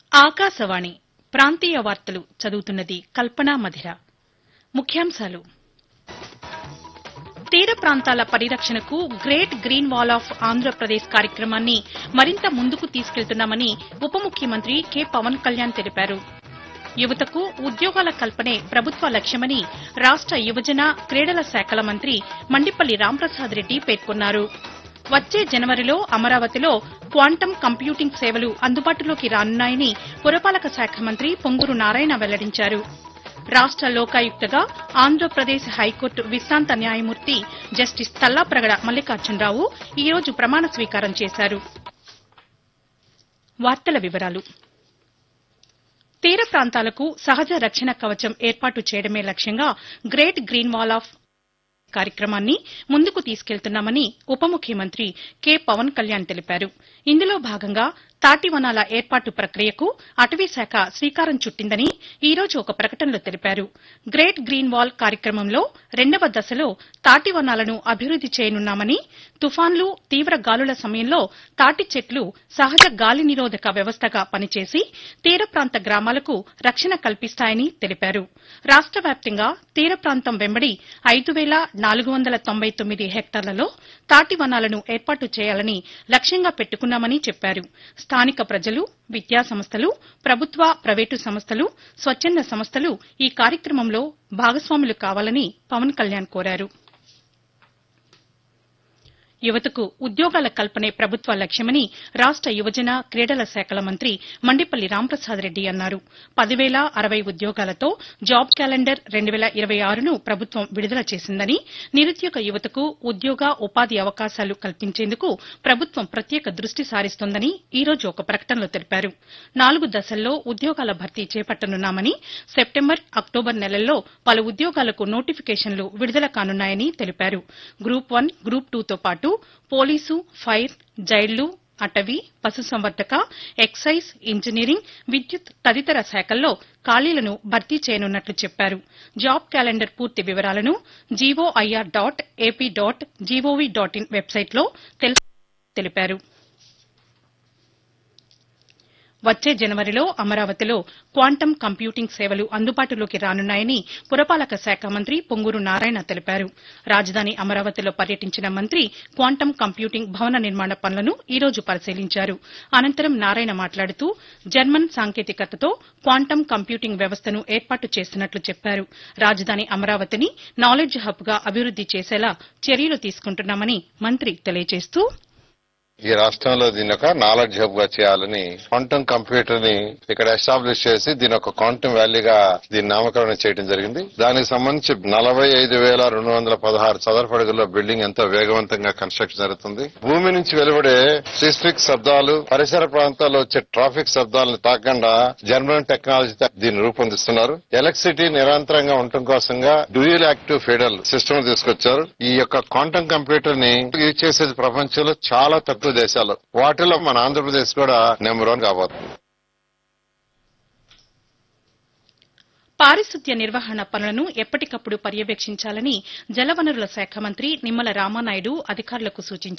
ఆకాశవాణి ప్రాంతీయ వార్తలు చదువుతున్నది కల్పనా మధిర ముఖ్యాంశాలు తీర ప్రాంతాల పరిరక్షణకు great green wall of Andhra Pradesh కార్యక్రమాన్ని మరింత ముందుకు తీసుకెళ్తున్నామని ఉప ముఖ్యమంత్రి కె పవన్ కళ్యాణ్ తెలిపారు యువతకు ఉద్యోగాల కల్పనే ప్రభుత్వ లక్ష్యమని రాష్ట యువజన క్రీడల శాఖల మంత్రి మండిపల్లి రాంప్రసాద్ రెడ్డి పేర్కొన్నారు వచ్చే జనవరిలో అమరావతిలో క్వాంటం కంప్యూటింగ్ సేవలు అందుబాటులోకి రానున్నాయని పురపాలక శాఖ మంత్రి పొంగూరు నారాయణ వెల్లడించారు రాష్ట లోకాయుక్తగా ఆంధ్రప్రదేశ్ హైకోర్టు విశ్రాంత న్యాయమూర్తి జస్టిస్ తల్లాప్రగడ మల్లికార్జునరావు ఈ రోజు ప్రమాణ స్వీకారం చేశారు వార్తల వివరాలు తీర ప్రాంతాలకు సహజ రక్షణ కవచం ఏర్పాటు చేయడమే లక్ష్యంగా గ్రేట్ గ్రీన్ వాల్ ఆఫ్ కార్యక్రమాన్ని ముందుకు తీసుకెళ్తున్నామని ఉప ముఖ్యమంత్రి కె పవన్ కళ్యాణ్ తెలిపారు ఇందులో భాగంగా తాటివనాల ఏర్పాటు ప్రక్రియకు అటవీశాఖ శ్రీకారం చుట్టిందని ఈ రోజు ఒక ప్రకటనలో తెలిపారు గ్రేట్ గ్రీన్ వాల్ కార్యక్రమంలో రెండవ దశలో తాటివనాలను అభివృద్ది చేయనున్నామని తుఫాన్లు తీవ్ర గాలుల సమయంలో తాటి చెట్లు సహజ గాలి నిరోధక వ్యవస్థగా పనిచేసి తీర ప్రాంత గ్రామాలకు రక్షణ కల్పిస్తాయని తెలిపారు రాష్ట వ్యాప్తంగా తీర ప్రాంతం వెంబడి ఐదు వేల నాలుగు వందల తొంభై తొమ్మిది హెక్టార్లలో తాటి వనాలను ఏర్పాటు చేయాలని లక్ష్యంగా పెట్టుకున్నామని చెప్పారు స్థానిక ప్రజలు విద్యా సంస్థలు ప్రభుత్వ ప్రైవేటు సంస్థలు స్వచ్చంద సంస్థలు ఈ కార్యక్రమంలో భాగస్వాములు కావాలని పవన్ కళ్యాణ్ కోరారు యువతకు ఉద్యోగాల కల్పనే ప్రభుత్వ లక్ష్యమని రాష్ట యువజన క్రీడల శాఖల మంత్రి మండిపల్లి రాంప్రసాద్ రెడ్డి అన్నారు పదివేల అరవై ఉద్యోగాలతో జాబ్ క్యాలెండర్ రెండు వేల ఇరవై ఆరును ప్రభుత్వం విడుదల చేసిందని నిరుద్యోగ యువతకు ఉద్యోగ ఉపాధి అవకాశాలు కల్పించేందుకు ప్రభుత్వం ప్రత్యేక దృష్టి సారిస్తోందని ఈ రోజు ఒక ప్రకటనలో తెలిపారు నాలుగు దశల్లో ఉద్యోగాల భర్తీ చేపట్టనున్నామని సెప్టెంబర్ అక్టోబర్ నెలల్లో పలు ఉద్యోగాలకు నోటిఫికేషన్లు విడుదల కానున్నాయని తెలిపారు గ్రూప్ వన్ గ్రూప్ టూతో పాటు పోలీసు ఫైర్ జైళ్లు అటవీ పశుసంవర్ధక ఎక్సైజ్ ఇంజనీరింగ్ విద్యుత్ తదితర శాఖల్లో ఖాళీలను భర్తీ చేయనున్నట్లు చెప్పారు జాబ్ క్యాలెండర్ పూర్తి వివరాలను GOIR dot AP dot gov dot in వెబ్సైట్లో తెలిపారు వచ్చే జనవరిలో అమరావతిలో క్వాంటం కంప్యూటింగ్ సేవలు అందుబాటులోకి రానున్నాయని పురపాలక శాఖ మంత్రి పొంగూరు నారాయణ తెలిపారు రాజధాని అమరావతిలో పర్యటించిన మంత్రి క్వాంటం కంప్యూటింగ్ భవన నిర్మాణ పనులను ఈ రోజు పరిశీలించారు అనంతరం నారాయణ మాట్లాడుతూ జర్మన్ సాంకేతికతతో క్వాంటం కంప్యూటింగ్ వ్యవస్థను ఏర్పాటు చేస్తున్నట్లు చెప్పారు రాజధాని అమరావతిని నాలెడ్జ్ హబ్ గా అభివృద్ది చేసేలా చర్యలు తీసుకుంటున్నామని మంత్రి తెలియజేస్తూ ఈ రాష్ట్రంలో దీని ఒక నాలెడ్జ్ హబ్ గా చేయాలని క్వాంటమ్ కంప్యూటర్ ని ఇక్కడ ఎస్టాబ్లిష్ చేసి దీని ఒక క్వాంటమ్ వ్యాలీగా దీని నామకరణం చేయడం జరిగింది దానికి సంబంధించి నలభై ఐదు వేల రెండు వందల పదహారు చదరపు అడుగుల్లో బిల్డింగ్ ఎంతో వేగవంతంగా కన్స్ట్రక్షన్ జరుగుతుంది భూమి నుంచి వెలువడే సిస్మిక్ శబ్దాలు పరిసర ప్రాంతాల్లో వచ్చే ట్రాఫిక్ శబ్దాలను తాకుండా జర్మన్ టెక్నాలజీతో దీన్ని రూపొందిస్తున్నారు ఎలక్ట్రిసిటీ నిరంతరంగా ఉండటం కోసంగా డ్యూయల్ యాక్టివ్ ఫెడరల్ సిస్టమ్ తీసుకొచ్చారు ఈ యొక్క క్వాంటమ్ కంప్యూటర్ ని యూజ్ చేసేది ప్రపంచంలో చాలా తక్కువ దేశాలు వాటిలో మన ఆంధ్రప్రదేశ్ కూడా నెంబర్ వన్ కాబోతుంది పారిశుద్ధ్య నిర్వహణ పనులను ఎప్పటికప్పుడు పర్యవేక్షించాలని జలవనరుల శాఖ మంత్రి నిమ్మల రామానాయుడు అధికారులకు సూచించారు